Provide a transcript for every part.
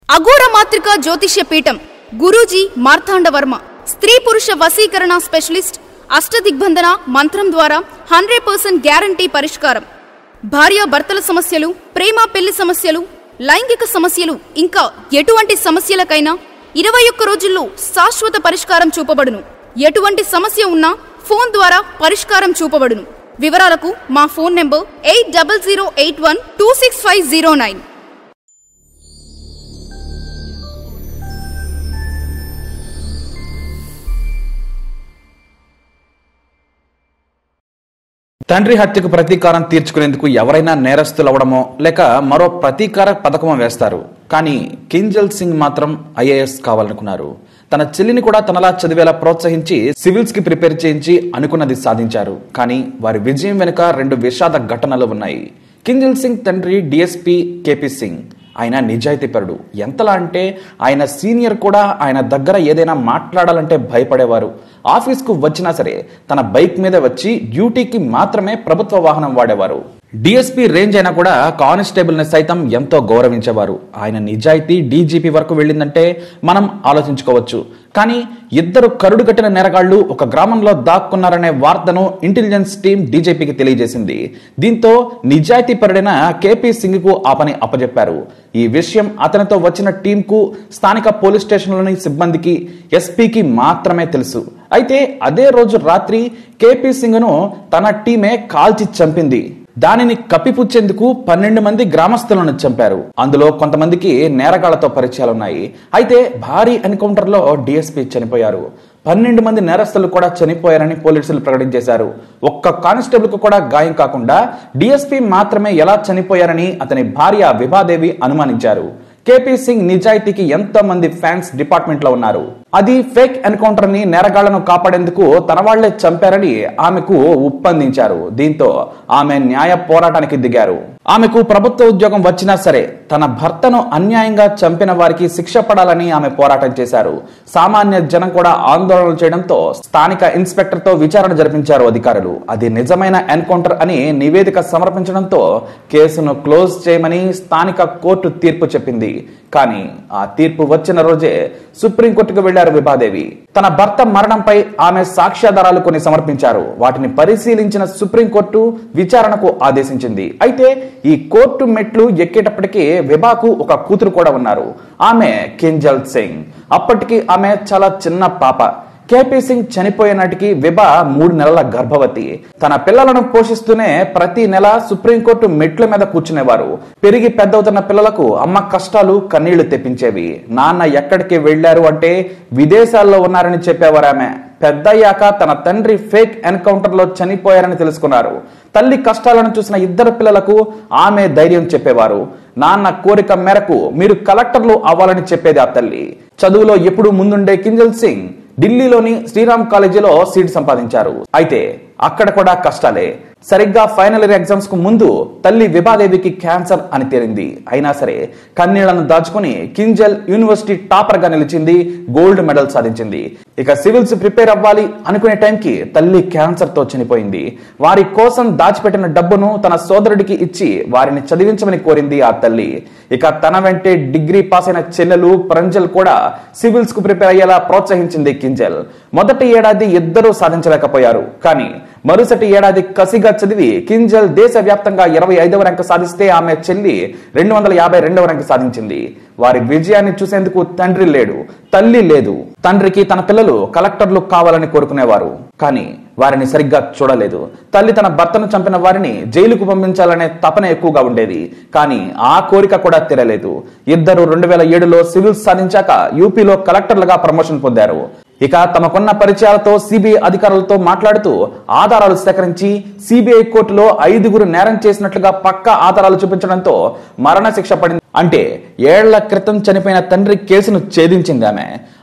అఘోర మాతృక జ్యోతిష్య పీఠం గురూజీ మార్తాండ వర్మ స్త్రీ పురుష వశీకరణ స్పెషలిస్ట్ అష్టదిగ్బంధన మంత్రం ద్వారా హండ్రెడ్ పర్సెంట్ గ్యారంటీ పరిష్కారం భార్య భర్తల సమస్యలు ప్రేమ పెళ్లి సమస్యలు లైంగిక సమస్యలు ఇంకా ఎటువంటి సమస్యలకైనా ఇరవై ఒక్క రోజుల్లో శాశ్వత పరిష్కారం చూపబడును ఎటువంటి సమస్య ఉన్నా ఫోన్ ద్వారా పరిష్కారం చూపబడును వివరాలకు మా phone number eight double zero eight one two six five zero nine తండ్రి హత్యకు ప్రతీకారం తీర్చుకునేందుకు ఎవరైనా నేరస్తులవడమో లేక మరో ప్రతీకార పథకమో వేస్తారు కానీ కింజల్ సింగ్ మాత్రం ఐఏఎస్ కావాలనుకున్నారు తన చెల్లిని కూడా తనలా చదివేలా ప్రోత్సహించి సివిల్స్ కి ప్రిపేర్ చేయించి అనుకున్నది సాధించారు కానీ వారి విజయం వెనుక రెండు విషాద ఘటనలు ఉన్నాయి కింజల్ సింగ్ తండ్రి డిఎస్పి కేపీ సింగ్ ఆయన నిజాయితీపరుడు ఎంతలా అంటే ఆయన సీనియర్ కూడా ఆయన దగ్గర ఏదైనా మాట్లాడాలంటే భయపడేవారు ఆఫీస్కు వచ్చినా సరే తన బైక్ మీద వచ్చి డ్యూటీకి మాత్రమే ప్రభుత్వ వాహనం వాడేవారు డిఎస్పీ రేంజ్ అయినా కూడా కానిస్టేబుల్ ని సైతం ఎంతో గౌరవించేవారు ఆయన నిజాయితీ డీజీపీ వరకు వెళ్ళిందంటే మనం ఆలోచించుకోవచ్చు కానీ ఇద్దరు కరుడు కట్టిన నేరగాళ్లు ఒక గ్రామంలో దాక్కున్నారనే వార్తను ఇంటెలిజెన్స్ టీం డీజీపీకి తెలియజేసింది దీంతో నిజాయితీపరుడైన కేపీ సింగ్ కు ఆ పని అప్పజెప్పారు ఈ విషయం అతనితో వచ్చిన టీంకు స్థానిక పోలీస్ స్టేషన్లోని సిబ్బందికి ఎస్పీకి మాత్రమే తెలుసు అయితే అదే రోజు రాత్రి కేపీ సింగ్ ను తన టీమే కాల్చి చంపింది దానిని కప్పిపుచ్చేందుకు పన్నెండు మంది గ్రామస్తులను చంపారు అందులో కొంతమందికి నేరగాళ్లతో పరిచయాలున్నాయి అయితే భారీ ఎన్కౌంటర్ లో డిఎస్పీ చనిపోయారు పన్నెండు మంది నేరస్తులు కూడా చనిపోయారని పోలీసులు ప్రకటించేశారు ఒక్క కానిస్టేబుల్ కు కూడా గాయం కాకుండా డిఎస్పీ మాత్రమే ఎలా చనిపోయారని అతని భార్య విభాదేవి అనుమానించారు కేపీ సింగ్ నిజాయితీకి ఎంతో మంది ఫ్యాన్స్ డిపార్ట్మెంట్ లో ఉన్నారు అది ఫేక్ ఎన్కౌంటర్ ని నేరగాళ్లను కాపాడేందుకు తన వాళ్లే చంపారని ఆమెకు ఉప్పందించారు దీంతో ఆమె న్యాయ పోరాటానికి దిగారు ఆమెకు ప్రభుత్వ ఉద్యోగం వచ్చినా సరే తన భర్తను అన్యాయంగా చంపిన వారికి శిక్ష పడాలని ఆమె పోరాటం చేశారు సామాన్య జనం కూడా ఆందోళనలు చేయడంతో స్థానిక ఇన్స్పెక్టర్ తో విచారణ జరిపించారు అధికారులు అది నిజమైన ఎన్కౌంటర్ అని నివేదిక సమర్పించడంతో కేసును క్లోజ్ చేయమని స్థానిక కోర్టు తీర్పు చెప్పింది కానీ ఆ తీర్పు వచ్చిన రోజే సుప్రీంకోర్టుకు వెళ్లారు విభాదేవి తన భర్త మరణంపై ఆమె సాక్ష్యాధారాలు కొన్ని సమర్పించారు వాటిని పరిశీలించిన సుప్రీంకోర్టు విచారణకు ఆదేశించింది అయితే ఈ కోర్టు మెట్లు ఎక్కేటప్పటికీ విభాకు ఒక కూతురు కూడా ఉన్నారు ఆమె కింజల్ సింగ్ అప్పటికి ఆమె చాలా చిన్న పాప కేపీ సింగ్ చనిపోయే నాటికి విభా మూడు నెలల గర్భవతి తన పిల్లలను పోషిస్తూనే ప్రతి నెల సుప్రీంకోర్టు మెట్ల మీద కూర్చునేవారు పెరిగి పెద్దవుతున్న పిల్లలకు అమ్మ కష్టాలు కన్నీళ్లు తెప్పించేవి నాన్న ఎక్కడికి వెళ్లారు అంటే విదేశాల్లో ఉన్నారని చెప్పేవారు ఆమె పెద్దయ్యాక తన తండ్రి ఫేక్ ఎన్కౌంటర్ లో చనిపోయారని తెలుసుకున్నారు తల్లి కష్టాలను చూసిన ఇద్దరు పిల్లలకు ఆమె ధైర్యం చెప్పేవారు నాన్న కోరిక మేరకు మీరు కలెక్టర్లు అవ్వాలని చెప్పేది ఆ తల్లి చదువులో ఎప్పుడు ముందుండే కింజల్ సింగ్ ఢిల్లీలోని శ్రీరామ్ కాలేజీలో సీట్ సంపాదించారు అయితే అక్కడ కూడా కష్టాలే సరిగ్గా ఫైనల్ ఇయర్ ఎగ్జామ్స్ కు ముందు తల్లి విభాదేవికి క్యాన్సర్ అని తేలింది అయినా సరే కన్నీళ్లను దాచుకుని కింజల్ యూనివర్సిటీ టాపర్ గా నిలిచింది గోల్డ్ మెడల్ సాధించింది ఇక సివిల్స్ ప్రిపేర్ అవ్వాలి అనుకునే టైంకి తల్లి క్యాన్సర్ తో చనిపోయింది వారి కోసం దాచిపెట్టిన డబ్బును తన సోదరుడికి ఇచ్చి వారిని చదివించమని కోరింది ఆ తల్లి ఇక తన వెంటే డిగ్రీ పాస్ అయిన చెల్లెలు ప్రంజల్ కూడా సివిల్స్ కు ప్రిపేర్ అయ్యేలా ప్రోత్సహించింది కింజల్ మొదటి ఏడాది ఇద్దరూ సాధించలేకపోయారు కానీ మరుసటి ఏడాది కసిగా చదివి కింజల్ దేశవ్యాప్తంగా ఇరవై ఐదవ ర్యాంకు సాధిస్తే ఆమె చెల్లి రెండు వందల యాభై రెండవ ర్యాంకు సాధించింది వారి విజయాన్ని చూసేందుకు తండ్రి లేడు తల్లి లేదు తండ్రికి తన పిల్లలు కలెక్టర్లు కావాలని కోరుకునేవారు కానీ వారిని సరిగ్గా చూడలేదు తల్లి తన భర్తను చంపిన వారిని జైలుకు పంపించాలనే తపన ఎక్కువగా ఉండేది కానీ ఆ కోరిక కూడా తీరలేదు ఇద్దరు రెండు వేల ఏడులో సివిల్స్ సాధించాక యూపీలో కలెక్టర్లుగా ప్రమోషన్ పొందారు ఇక తమకున్న పరిచయాలతో సిబిఐ అధికారులతో మాట్లాడుతూ ఆధారాలు సేకరించి సిబిఐ కోర్టులో ఐదుగురు నేరం చేసినట్లుగా పక్కా ఆధారాలు చూపించడంతో మరణశిక్ష పడింది అంటే ఏళ్ల క్రితం చనిపోయిన తండ్రి కేసును ఛేదించింది ఆమె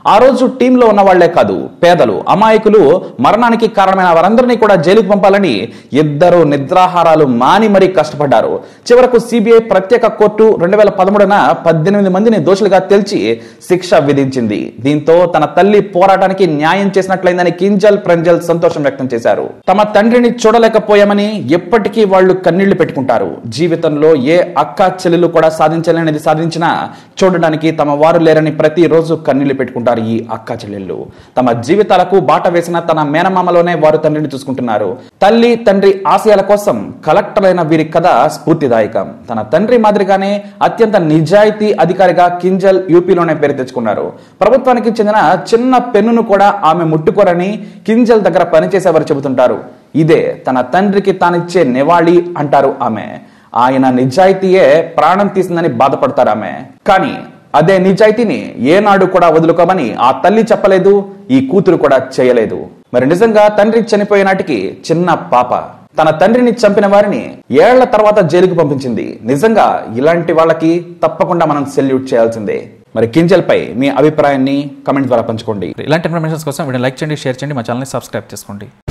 ఆ రోజు టీంలో ఉన్న వాళ్లే కాదు పేదలు అమాయకులు మరణానికి కారణమైన వారందరినీ కూడా జైలుకు పంపాలని ఇద్దరు నిద్రాహారాలు మాని మరీ కష్టపడ్డారు చివరకు సిబిఐ ప్రత్యేక కోర్టు రెండు వేల పదమూడున పద్దెనిమిది మందిని దోషులుగా తేల్చి శిక్ష విధించింది దీంతో తన తల్లి పోరాటానికి న్యాయం చేసినట్లయిందని కింజల్ ప్రంజల్ సంతోషం వ్యక్తం చేశారు తమ తండ్రిని చూడలేకపోయామని ఎప్పటికీ వాళ్ళు కన్నీళ్లు పెట్టుకుంటారు జీవితంలో ఏ అక్క చెల్లెలు కూడా సాధించలేనిది సాధించినా చూడడానికి తమ వారు లేరని ప్రతిరోజు కన్నీళ్లు పెట్టుకుంటారు ఈ అక్క చెల్లెళ్ళు తమ జీవితాలకు బాట వేసిన తన మేనమామలోనే వారు తండ్రిని చూసుకుంటున్నారు తల్లి తండ్రి ఆశయాల కోసం కలెక్టర్ అయిన వీరి కథ స్ఫూర్తిదాయకం తన తండ్రి మాదిరిగానే అత్యంత నిజాయితీ అధికారిగా కింజల్ యూపీలోనే పేరు తెచ్చుకున్నారు ప్రభుత్వానికి చెందిన చిన్న పెన్నును కూడా ఆమె ముట్టుకోరని కింజల్ దగ్గర పనిచేసేవారు చెబుతుంటారు ఇదే తన తండ్రికి తానిచ్చే నివాళి అంటారు ఆమె ఆయన నిజాయితీయే ప్రాణం తీసిందని బాధపడతారు ఆమె కానీ అదే నిజాయితీని ఏనాడు కూడా వదులుకోమని ఆ తల్లి చెప్పలేదు ఈ కూతురు కూడా చేయలేదు మరి నిజంగా తండ్రి చనిపోయే నాటికి చిన్న పాప తన తండ్రిని చంపిన వారిని ఏళ్ల తర్వాత జైలుకు పంపించింది నిజంగా ఇలాంటి వాళ్ళకి తప్పకుండా మనం సెల్యూట్ చేయాల్సిందే మరి కింజల్ పై మీ అభిప్రాయాన్ని కమెంట్ ద్వారా పంచుకోండి ఇలాంటి ఇన్ఫర్మేషన్స్ కోసం వీడియో లైక్ చేయండి షేర్ చేయండి మా ఛానల్ని సబ్స్క్రైబ్ చేసుకోండి